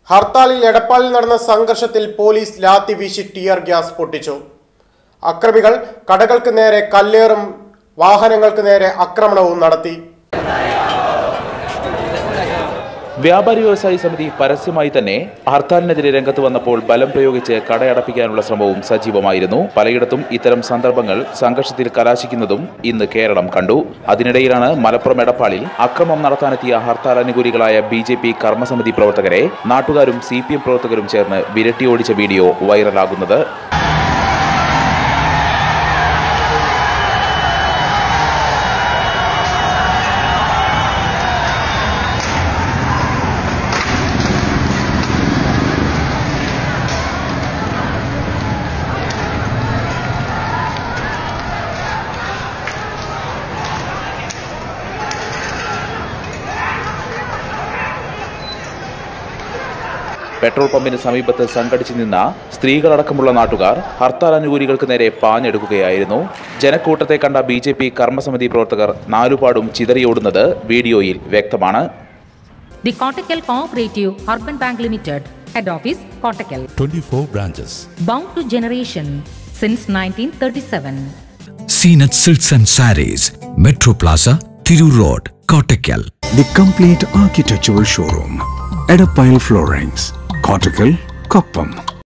ഹർത്താലിൽ എടപ്പാളിൽ നടന്ന സംഘർഷത്തിൽ പോലീസ് ലാത്തി വീശി ടിയർ ഗ്യാസ് പൊട്ടിച്ചു അക്രമികൾ കടകൾക്ക് നേരെ കല്ലേറും വാഹനങ്ങൾക്ക് നേരെ ആക്രമണവും നടത്തി വ്യാപാരി വ്യവസായി സമിതി പരസ്യമായി തന്നെ ഹർത്താലിനെതിരെ രംഗത്ത് വന്നപ്പോൾ ബലം പ്രയോഗിച്ച് കടയടപ്പിക്കാനുള്ള ശ്രമവും സജീവമായിരുന്നു പലയിടത്തും ഇത്തരം സന്ദർഭങ്ങൾ സംഘർഷത്തിൽ കലാശിക്കുന്നതും ഇന്ന് കേരളം കണ്ടു അതിനിടയിലാണ് മലപ്പുറം എടപ്പാളിൽ അക്രമം നടത്താനെത്തിയ ഹർത്താൽ അനുകൂലികളായ ബി ജെ പി കർമ്മസമിതി പ്രവർത്തകരെ നാട്ടുകാരും സി പി എം പ്രവർത്തകരും ചേർന്ന് വിരട്ടിയോടിച്ച വീഡിയോ വൈറലാകുന്നത് പെട്രോൾ പമ്പിന് സമീപത്ത് സംഘടിച്ചു നിന്ന സ്ത്രീകളടക്കമുള്ള നാട്ടുകാർ ഹർത്താൽ അനുകൂലികൾക്ക് നേരെ പാഞ്ഞെടുക്കുകയായിരുന്നു ജനക്കൂട്ടത്തെ കണ്ട ബി ജെ പി കർമ്മസമിതി പ്രവർത്തകർ നാലുപാടും ചിതറിയോടുന്നത് വീഡിയോയിൽ വ്യക്തമാണ് The Kottakkal Cooperative Urban Bank Limited, Head Office, Kottakkal. 24 branches. Bound to generation since 1937. Seenat Silks and Saris, Metro Plaza, Thiru Road, Kottakkal. The complete architectural showroom. Edapile Floorings. Cortical, Koppam.